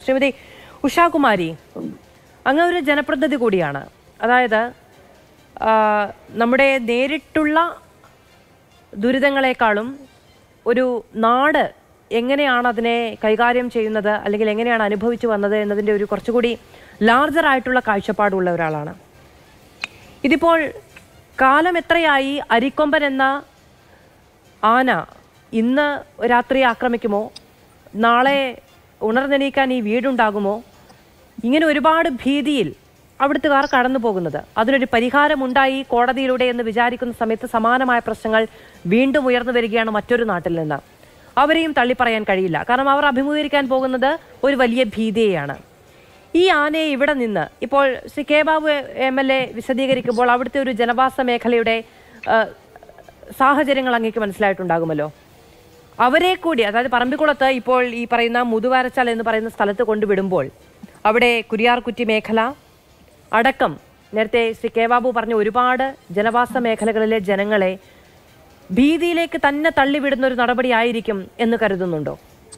ശ്രീമതി ഉഷാകുമാരി അങ്ങ് ഒരു ജനപ്രതിനിധി കൂടിയാണ് അതായത് ആ, നമ്മുടെ നേരിട്ടുള്ള ദുരിതങ്ങളെക്കാളും ഒരു നാട് എങ്ങനെയാണ് അതിനെ കൈകാര്യം ചെയ്യുന്നത് അല്ലെങ്കിൽ എങ്ങനെയാണ് അനുഭവിച്ചു വന്നത് എന്നതിൻ്റെ ഒരു കുറച്ചുകൂടി ലാർജർ ആയിട്ടുള്ള കാഴ്ചപ്പാടുള്ള ഒരാളാണ് ഇതിപ്പോൾ കാലം എത്രയായി അരിക്കൊമ്പൻ എന്ന ആന ഇന്ന് രാത്രി ആക്രമിക്കുമോ നാളെ ഉണർന്നെണീക്കാൻ ഈ വീടുണ്ടാകുമോ ഇങ്ങനെ ഒരുപാട് ഭീതിയിൽ അവിടുത്തുകാർ കടന്നു പോകുന്നത് അതിനൊരു പരിഹാരമുണ്ടായി കോടതിയിലൂടെ എന്ന് വിചാരിക്കുന്ന സമയത്ത് സമാനമായ പ്രശ്നങ്ങൾ വീണ്ടും ഉയർന്നു വരികയാണ് മറ്റൊരു നാട്ടിൽ നിന്ന് അവരെയും തള്ളിപ്പറയാൻ കഴിയില്ല കാരണം അവർ അഭിമുഖീകരിക്കാൻ പോകുന്നത് ഒരു വലിയ ഭീതിയെയാണ് ഈ ആനയെ ഇവിടെ നിന്ന് ഇപ്പോൾ Shri K Babu M L A വിശദീകരിക്കുമ്പോൾ അവിടുത്തെ ഒരു ജനവാസ മേഖലയുടെ ആ, സാഹചര്യങ്ങൾ അങ്ങേക്ക് മനസ്സിലായിട്ടുണ്ടാകുമല്ലോ അവരെ കൂടി അതായത് പറമ്പിക്കുളത്ത് ഇപ്പോൾ ഈ പറയുന്ന മുതുവാരച്ചാൽ എന്ന് പറയുന്ന സ്ഥലത്ത് കൊണ്ടുവിടുമ്പോൾ അവിടെ കുരിയാർകുറ്റി മേഖല അടക്കം നേരത്തെ ശ്രീ കെ ബാബു പറഞ്ഞ ഒരുപാട് ജനവാസ മേഖലകളിലെ ജനങ്ങളെ ഭീതിയിലേക്ക് തന്നെ തള്ളിവിടുന്ന ഒരു നടപടി ആയിരിക്കും എന്ന് കരുതുന്നുണ്ടോ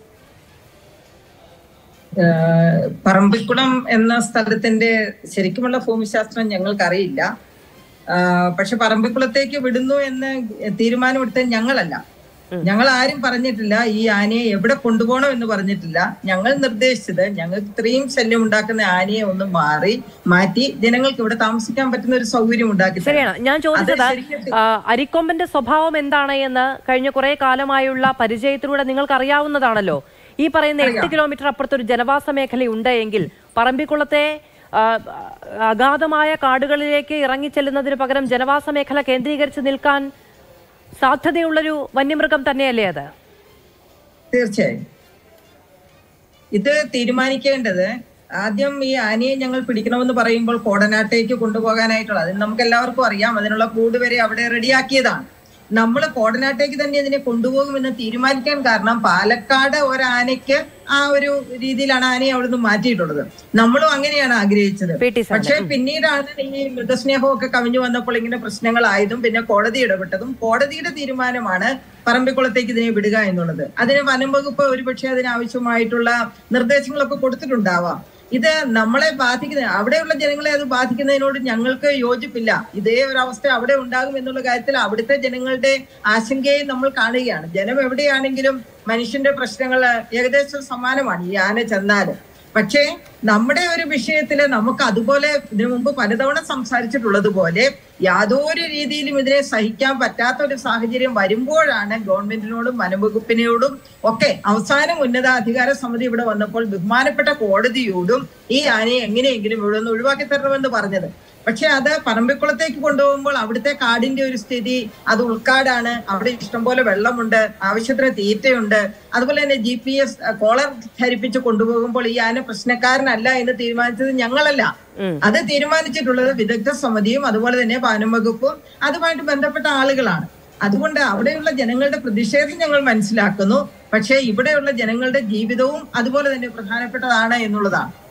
ഏഹ് പറമ്പിക്കുളം എന്ന സ്ഥലത്തിന്റെ ശരിക്കുമുള്ള ഭൂമിശാസ്ത്രം ഞങ്ങൾക്കറിയില്ല ആഹ് പക്ഷെ പറമ്പിക്കുളത്തേക്ക് വിടുന്നു എന്ന് തീരുമാനമെടുത്തത് ഞങ്ങളല്ല ഞങ്ങൾ ആരും പറഞ്ഞിട്ടില്ല ഈ ആനയെ എവിടെ കൊണ്ടുപോകണം എന്ന് പറഞ്ഞിട്ടില്ല ഞങ്ങൾ നിർദ്ദേശിച്ചത് ഞങ്ങൾക്ക് ഇത്രയും ശല്യം ഉണ്ടാക്കുന്ന ആനയെ ഒന്ന് മാറി മാറ്റി ജനങ്ങൾക്ക് ഇവിടെ താമസിക്കാൻ പറ്റുന്ന ഒരു സൗകര്യം ഉണ്ടാക്കി തരണം. ശരിയാണ് ഞാൻ ചോദിച്ചത് അത് ശരിക്കും ആ, അരിക്കൊമ്പന്റെ സ്വഭാവം എന്താണ് എന്ന് കഴിഞ്ഞ കുറെ കാലമായുള്ള പരിചയത്തിലൂടെ നിങ്ങൾക്ക് അറിയാവുന്നതാണല്ലോ ഈ പറയുന്ന എട്ട് കിലോമീറ്റർ അപ്പുറത്ത് ഒരു ജനവാസ മേഖലയുണ്ട് എങ്കിൽ പറമ്പിക്കുളത്തെ ആ, അഗാധമായ കാടുകളിലേക്ക് ഇറങ്ങിച്ചെല്ലുന്നതിന് പകരം ജനവാസ മേഖല കേന്ദ്രീകരിച്ച് നിൽക്കാൻ സാധ്യതയുള്ളൊരു വന്യമൃഗം തന്നെയല്ലേ അത് തീർച്ചയായും ഇത് തീരുമാനിക്കേണ്ടത് ആദ്യം ഈ ആനയെ ഞങ്ങൾ പിടിക്കണമെന്ന് പറയുമ്പോൾ കോടനാട്ടേക്ക് കൊണ്ടുപോകാനായിട്ടുള്ള അത് നമുക്ക് എല്ലാവർക്കും അറിയാം അതിനുള്ള കൂട് വരെ അവിടെ റെഡിയാക്കിയതാണ് നമ്മൾ കോടനാട്ടേക്ക് തന്നെ ഇതിനെ കൊണ്ടുപോകുമെന്ന് തീരുമാനിക്കാൻ കാരണം പാലക്കാട് ഒരാനയ്ക്ക് ആ ഒരു രീതിയിലാണ് ആനയെ അവിടുന്ന് മാറ്റിയിട്ടുള്ളത് നമ്മളും അങ്ങനെയാണ് ആഗ്രഹിച്ചത് പി ടി സാർ പക്ഷെ പിന്നീടാണ് ഈ മൃഗസ്നേഹമൊക്കെ കവിഞ്ഞു വന്നപ്പോൾ ഇങ്ങനെ പ്രശ്നങ്ങളായതും പിന്നെ കോടതി ഇടപെട്ടതും കോടതിയുടെ തീരുമാനമാണ് പറമ്പിക്കുളത്തേക്ക് ഇതിനെ വിടുക എന്നുള്ളത് അതിന് വനം വകുപ്പ് ഒരുപക്ഷെ അതിനാവശ്യമായിട്ടുള്ള നിർദ്ദേശങ്ങളൊക്കെ കൊടുത്തിട്ടുണ്ടാവാം ഇത് നമ്മളെ ബാധിക്കുന്ന അവിടെയുള്ള ജനങ്ങളെ അത് ബാധിക്കുന്നതിനോട് ഞങ്ങൾക്ക് യോജിപ്പില്ല ഇതേ ഒരു അവസ്ഥ അവിടെ ഉണ്ടാകും എന്നുള്ള കാര്യത്തിൽ അവിടുത്തെ ജനങ്ങളുടെ ആശങ്കയെ നമ്മൾ കാണുകയാണ് ജനം എവിടെയാണെങ്കിലും മനുഷ്യന്റെ പ്രശ്നങ്ങൾ ഏകദേശം സമാനമാണ് ഈ ആന ചെന്നാല് പക്ഷേ നമ്മുടെ ഒരു വിഷയത്തില് നമുക്ക് അതുപോലെ ഇതിനു മുമ്പ് പലതവണ സംസാരിച്ചിട്ടുള്ളതുപോലെ യാതൊരു രീതിയിലും ഇതിനെ സഹിക്കാൻ പറ്റാത്ത ഒരു സാഹചര്യം വരുമ്പോഴാണ് ഗവൺമെന്റിനോടും വനംവകുപ്പിനോടും ഒക്കെ അവസാനം ഉന്നത അധികാര സമിതി ഇവിടെ വന്നപ്പോൾ ബഹുമാനപ്പെട്ട കോടതിയോടും ഈ ആനയെ എങ്ങനെയെങ്കിലും ഇവിടെ നിന്ന് ഒഴിവാക്കി തരണമെന്ന് പറഞ്ഞത് പക്ഷെ അത് പറമ്പിക്കുളത്തേക്ക് കൊണ്ടുപോകുമ്പോൾ അവിടുത്തെ കാടിന്റെ ഒരു സ്ഥിതി അത് ഉൾക്കാടാണ് അവിടെ ഇഷ്ടംപോലെ വെള്ളമുണ്ട് ആവശ്യത്തിന് തീറ്റയുണ്ട് അതുപോലെ തന്നെ ജി പി എസ് കോളർ ധരിപ്പിച്ച് കൊണ്ടുപോകുമ്പോൾ ഈ ആന പ്രശ്നക്കാരനല്ല എന്ന് തീരുമാനിച്ചത് ഞങ്ങളല്ല ഉം. അത് തീരുമാനിച്ചിട്ടുള്ളത് വിദഗ്ധ സമിതിയും അതുപോലെ തന്നെ വനം വകുപ്പും അതുമായിട്ട് ബന്ധപ്പെട്ട ആളുകളാണ് അതുകൊണ്ട് അവിടെയുള്ള ജനങ്ങളുടെ പ്രതിഷേധം ഞങ്ങൾ മനസ്സിലാക്കുന്നു പക്ഷേ ഇവിടെയുള്ള ജനങ്ങളുടെ ജീവിതവും അതുപോലെ തന്നെ പ്രധാനപ്പെട്ടതാണ് എന്നുള്ളതാണ്